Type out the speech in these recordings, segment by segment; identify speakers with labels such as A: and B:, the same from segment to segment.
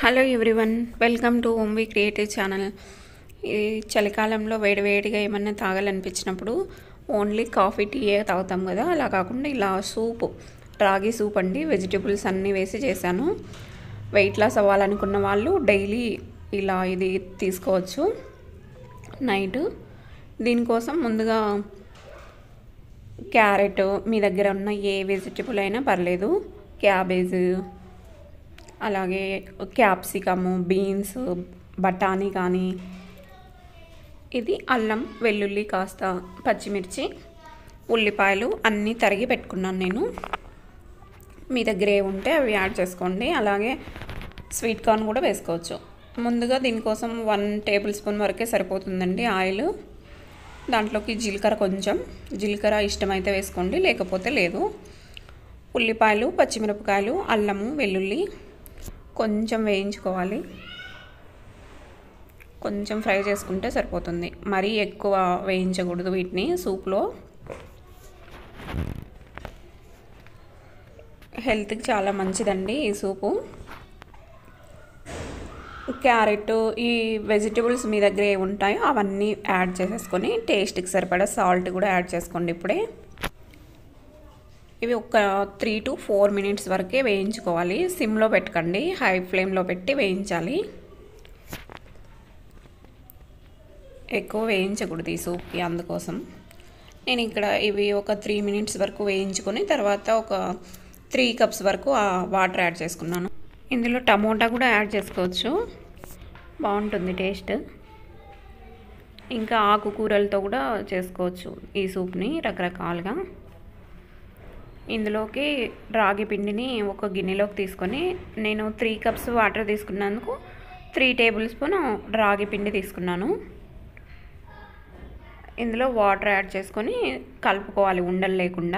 A: hello everyone welcome to ఓమ్వి creative channel ఈ చలికాలంలో వేడివేడిగా ఏమన్నా తాగాలనిపించినప్పుడు ఓన్లీ కాఫీ టీయే తాగుతాం కదా అలా కాకుండా ఇలా సూప్ రాగి సూప్ అండి వెజిటేబుల్స్ అన్నీ వేసి చేశాను వెయిట్ లాస్ అవ్వాలనుకున్న వాళ్ళు డైలీ ఇలా ఇది తీసుకోవచ్చు నైట్ దీనికోసం ముందుగా క్యారెట్ మీ దగ్గర ఉన్న ఏ వెజిటబుల్ అయినా పర్లేదు క్యాబేజ్ అలాగే క్యాప్సికము బీన్స్ బఠానీ కానీ ఇది అల్లం వెల్లుల్లి కాస్త పచ్చిమిర్చి ఉల్లిపాయలు అన్నీ తరిగి పెట్టుకున్నాను నేను మీ దగ్గర ఏ ఉంటే అవి యాడ్ చేసుకోండి అలాగే స్వీట్ కార్న్ కూడా వేసుకోవచ్చు ముందుగా దీనికోసం వన్ టేబుల్ స్పూన్ వరకే సరిపోతుందండి ఆయిల్ దాంట్లోకి జీలకర్ర కొంచెం జీలకర్ర ఇష్టమైతే వేసుకోండి లేకపోతే లేదు ఉల్లిపాయలు పచ్చిమిరపకాయలు అల్లము వెల్లుల్లి కొంచెం వేయించుకోవాలి కొంచెం ఫ్రై చేసుకుంటే సరిపోతుంది మరీ ఎక్కువ వేయించకూడదు వీటిని సూప్లో హెల్త్కి చాలా మంచిదండి ఈ సూపు క్యారెట్ ఈ వెజిటబుల్స్ మీ దగ్గర ఏ ఉంటాయో అవన్నీ యాడ్ చేసేసుకొని టేస్ట్కి సరిపడా సాల్ట్ కూడా యాడ్ చేసుకోండి ఇప్పుడే ఇవి ఒక త్రీ టు ఫోర్ మినిట్స్ వరకే వేయించుకోవాలి సిమ్లో పెట్టకండి హై ఫ్లేమ్లో పెట్టి వేయించాలి ఎక్కువ వేయించకూడదు ఈ సూప్కి అందుకోసం నేను ఇక్కడ ఇవి ఒక త్రీ మినిట్స్ వరకు వేయించుకొని తర్వాత ఒక త్రీ కప్స్ వరకు ఆ వాటర్ యాడ్ చేసుకున్నాను ఇందులో టమోటా కూడా యాడ్ చేసుకోవచ్చు బాగుంటుంది టేస్ట్ ఇంకా ఆకుకూరలతో కూడా చేసుకోవచ్చు ఈ సూప్ని రకరకాలుగా ఇందులోకి రాగి పిండిని ఒక గిన్నెలోకి తీసుకొని నేను త్రీ కప్స్ వాటర్ తీసుకున్నందుకు త్రీ టేబుల్ స్పూన్ రాగి పిండి తీసుకున్నాను ఇందులో వాటర్ యాడ్ చేసుకొని కలుపుకోవాలి ఉండలు లేకుండా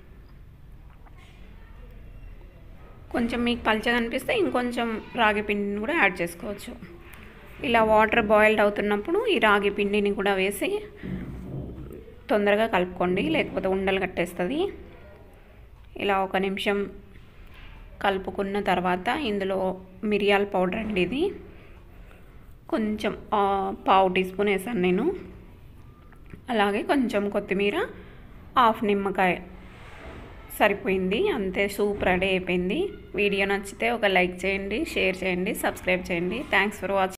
A: కొంచెం మీకు పల్చగా అనిపిస్తే ఇంకొంచెం రాగి పిండిని కూడా యాడ్ చేసుకోవచ్చు ఇలా వాటర్ బాయిల్డ్ అవుతున్నప్పుడు ఈ రాగి పిండిని కూడా వేసి తొందరగా కలుపుకోండి లేకపోతే ఉండలు కట్టేస్తుంది ఇలా ఒక నిమిషం కలుపుకున్న తర్వాత ఇందులో మిరియాల పౌడర్ అండి ఇది కొంచెం పావు టీ స్పూన్ వేసాను నేను అలాగే కొంచెం కొత్తిమీర హాఫ్ నిమ్మకాయ సరిపోయింది అంతే సూప్ రెడీ అయిపోయింది వీడియో నచ్చితే ఒక లైక్ చేయండి షేర్ చేయండి సబ్స్క్రైబ్ చేయండి థ్యాంక్స్ ఫర్ వాచింగ్